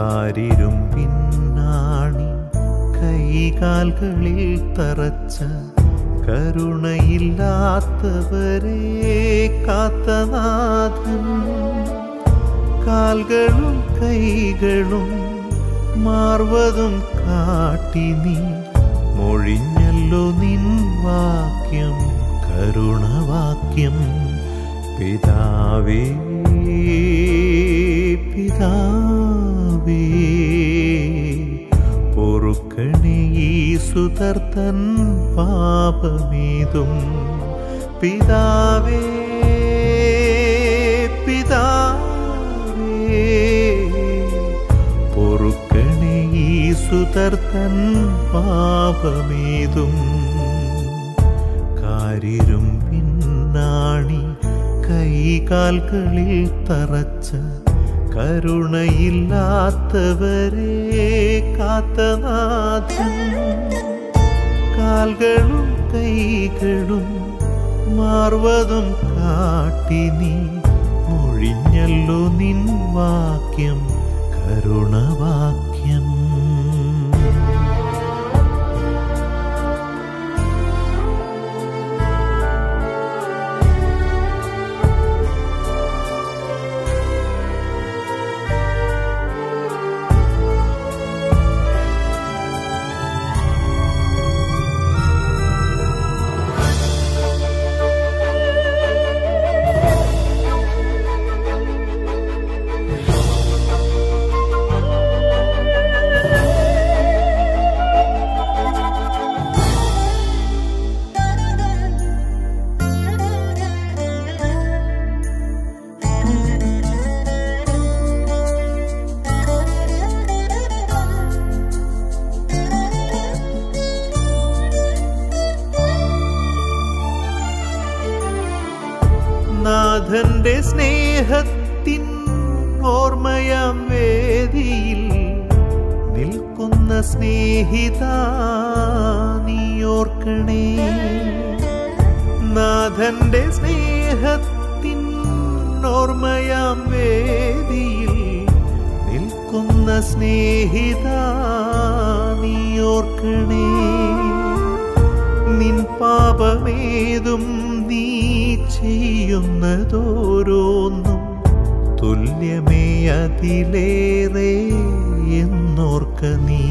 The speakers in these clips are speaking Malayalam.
കാരിരും പിന്നാണി കൈകാൽകളിൽ തറച്ച കരുണയില്ലാത്തവരെ കാത്തനാഥൻ കാൽകളും കൈകളും മാർവതും കാട്ടി നീ മൊഴിഞ്ഞല്ലോ നിൻ വാക്യം കരുണവാക്യം പിതാവേ പിതാവേ പൊറുക്കണേ ഈ സുതർത്തൻ പാപമേതും പിതാവേ പിതാവേ പൊറുക്കണേ ഈ സുതർത്തൻ പാപമേതും കാരിരും പിന്നാണി കൈകാൽകളിൽ തറച്ച കരുണയില്ലാത്തവരെ കാത്തനാഥൻ കാൽകളും കൈകളും മാർവതും കാട്ടി നീ മൊഴിഞ്ഞല്ലോ നിൻ വാക്യം കരുണവാക്യം നാഥന്റെ സ്നേഹത്തിൻ ഓർമ്മയാം വേദിയിൽ നിൽക്കുന്ന സ്നേഹിത നീ ഓർക്കണേ നാഥന്റെ സ്നേഹത്തിൻ ഓർമ്മയാം വേദിയിൽ നിൽക്കുന്ന സ്നേഹിത നീ ഓർക്കണേ നിൻ പാപമേതും നീ ചെയ്യുന്നതോരോന്നും തുല്യമേ അതിലേറെ എന്നോർക്ക നീ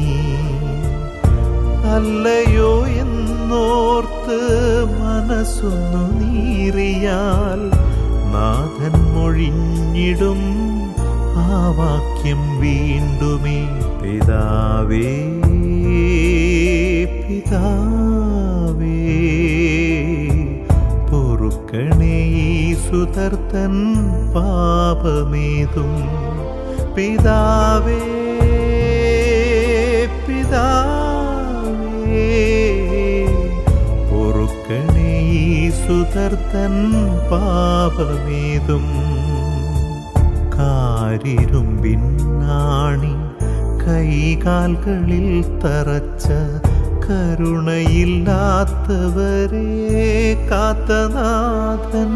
അല്ലയോ എന്നോർത്ത് മനസ്സൊന്നു നീറിയാൽ നാഥൻ മൊഴിഞ്ഞിടും ആ വാക്യം വീണ്ടുമേ പിതാവേ പിതാവേ പൊറുക്കണേ ഈ സുതർത്തൻ പാപമേതും പിതാവേ പിതാവേ പൊറുക്കണേ ഈ സുതർത്തൻ പാപമേതും കാരിരുമ്പിന്നാണി കൈകാൽകളിൽ തറച്ച കരുണയില്ലാത്തവരെ കാത്തനാഥൻ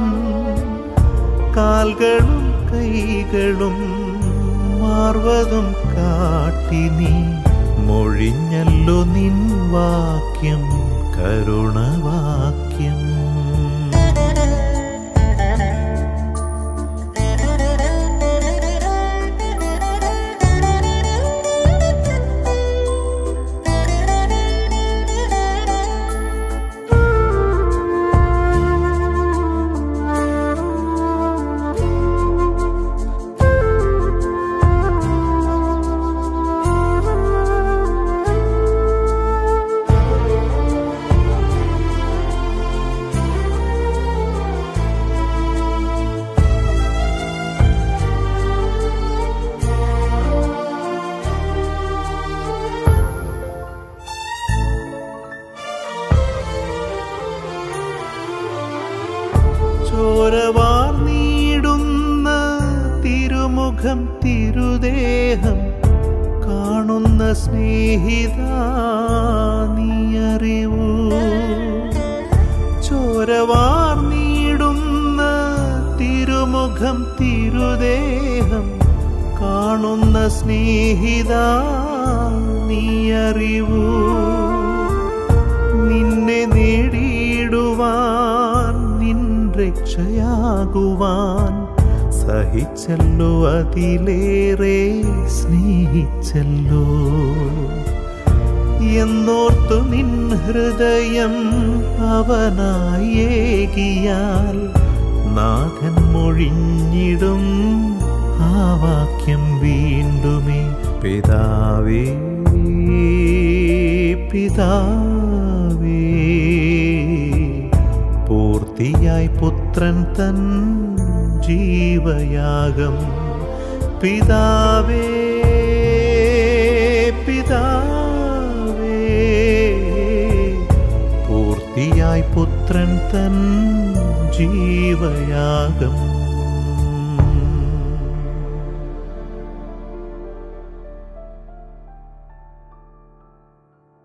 കാൽകളും കൈകളും മാർവതും കാട്ടി നീ മൊഴിഞ്ഞല്ലോ നിൻ വാക്യം കരുണവാക്യം ചോരവാർന്നീടുന്ന തിരുമുഖം തിരുദേഹം കാണുന്ന സ്നേഹിത നീ അറിവൂ ചോരവാർന്നീടുന്ന തിരുമുഖം തിരുദേഹം കാണുന്ന സ്നേഹിത നീ അറിവൂ നിന്നെ നേടിയിടുവാൻ നിൻ രക്ഷയാകുവാൻ സഹിച്ചല്ലോ അതിലേറെ സ്നേഹിച്ചല്ലോ എന്നോർത്തു നിൻ ഹൃദയം അവനായി ഏകിയാൽ നാഥൻ മൊഴിഞ്ഞിടും ആ വാക്യം വീണ്ടുമേ പിതാവേ പിതാവേ പൂർത്തിയായി പുത്രൻ തൻ ജീവയാഗം പിതാവേ പിതാവേ പൂർത്തിയായി പുത്രൻ തൻ ജീവയാഗം